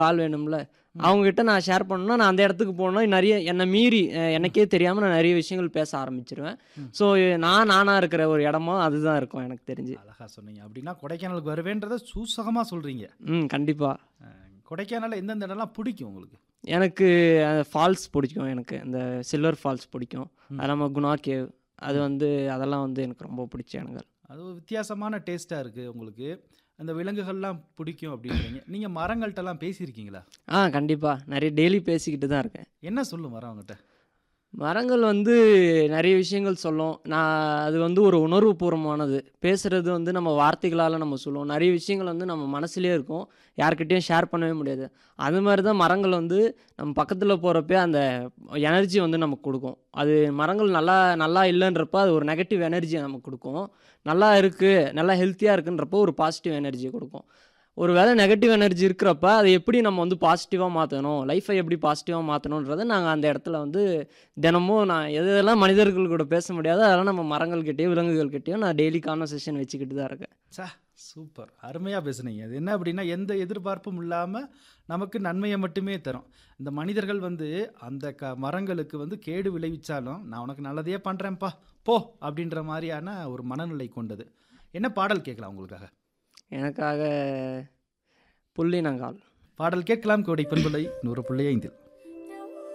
ஆள் வேணும்ல அவங்ககிட்ட நான் ஷேர் பண்ணணும்னா நான் அந்த இடத்துக்கு போனோம்னா நிறைய என்னை மீறி அஹ், எனக்கே தெரியாமல் நான் நிறைய விஷயங்கள் பேச ஆரம்பிச்சிருவேன் ஸோ நான் நானாக இருக்கிற ஒரு இடமா அதுதான் இருக்கும் எனக்கு தெரிஞ்சு அழகா சொன்னீங்க அப்படின்னா கொடைக்கானலுக்கு வருவேன்றதை சூசகமாக சொல்கிறீங்க ம் கண்டிப்பாக கொடைக்கானலில் எந்தெந்த இடம்லாம் பிடிக்கும் உங்களுக்கு எனக்கு ஃபால்ஸ் பிடிக்கும் எனக்கு இந்த சில்வர் ஃபால்ஸ் பிடிக்கும் அது இல்லாமல் குணா கேவ் அது வந்து அதெல்லாம் வந்து எனக்கு ரொம்ப பிடிச்ச இடங்கள் அது ஒரு வித்தியாசமான டேஸ்ட்டாக இருக்குது உங்களுக்கு அந்த விலங்குகள்லாம் பிடிக்கும் அப்படின்றீங்க நீங்கள் மரங்கள்கிட்டலாம் பேசியிருக்கீங்களா ஆ கண்டிப்பாக நிறைய டெய்லி பேசிக்கிட்டு தான் இருக்கேன் என்ன சொல்லும் மரம் அவங்ககிட்ட மரங்கள் வந்து நிறைய விஷயங்கள் சொல்லும் நான் அது வந்து ஒரு உணர்வுபூர்வமானது பேசுகிறது வந்து நம்ம வார்த்தைகளால் நம்ம சொல்லுவோம் நிறைய விஷயங்கள் வந்து நம்ம மனசுலேயே இருக்கும் யார்கிட்டயும் ஷேர் பண்ணவே முடியாது அது மாதிரி தான் மரங்கள் வந்து நம்ம பக்கத்தில் போகிறப்ப அந்த எனர்ஜி வந்து நமக்கு கொடுக்கும் அது மரங்கள் நல்லா நல்லா இல்லைன்றப்ப அது ஒரு நெகட்டிவ் எனர்ஜியை நமக்கு கொடுக்கும் நல்லா இருக்குது நல்லா ஹெல்த்தியாக இருக்குன்றப்போ ஒரு பாசிட்டிவ் எனர்ஜியை கொடுக்கும் ஒரு வேளை நெகட்டிவ் எனர்ஜி இருக்கிறப்ப அதை எப்படி நம்ம வந்து பாசிட்டிவாக மாற்றணும் லைஃப்பை எப்படி பாசிட்டிவாக மாற்றணுன்றதை நாங்கள் அந்த இடத்துல வந்து தினமும் நான் எது எதெல்லாம் மனிதர்கள் கூட பேச முடியாதோ அதெல்லாம் நம்ம மரங்கள்கிட்டயோ விலங்குகள்கிட்டயோ நான் டெய்லி கான்வர்சேஷன் வச்சுக்கிட்டு தான் இருக்கேன் சா சூப்பர் அருமையாக பேசுனீங்க அது என்ன அப்படின்னா எந்த எதிர்பார்ப்பும் இல்லாமல் நமக்கு நன்மையை மட்டுமே தரும் இந்த மனிதர்கள் வந்து அந்த க மரங்களுக்கு வந்து கேடு விளைவிச்சாலும் நான் உனக்கு நல்லதையே பண்ணுறேன்ப்பா போ அப்படின்ற மாதிரியான ஒரு மனநிலை கொண்டது என்ன பாடல் கேட்கலாம் உங்களுக்காக எனக்காக புள்ளினங்கால் பாடல் கேட்கலாம் கோடை பண்புலை நூறு புள்ளி ஐந்தில்